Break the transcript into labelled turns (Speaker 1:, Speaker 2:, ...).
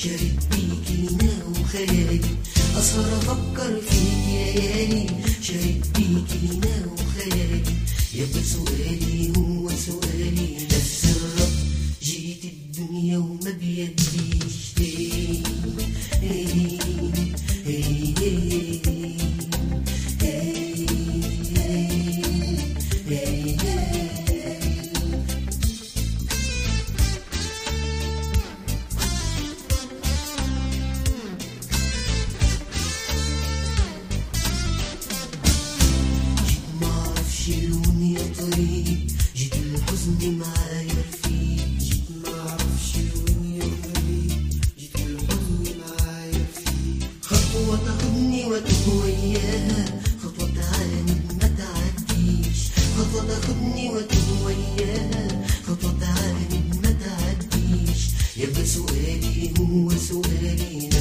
Speaker 1: شارد بيكي ناوم خيالي أسهر أفكر فيك ليالي شارد بيكي ناوم خيالي يبقى سؤالي هو سؤالي نفس الرب جيت الدنيا وما بيديش إيه إيه إيه إيه معرفش لون يا طريق جيت الحزن معايا رفيق جيت معرفش لون يا طريق جيت الحزن معايا رفيق خطوة تاخدني واتوه وياها خطوة تعاند ما تعديش خطوة تاخدني واتوه وياها خطوة تعاند ما تعديش يبقى سؤالي هو سؤالي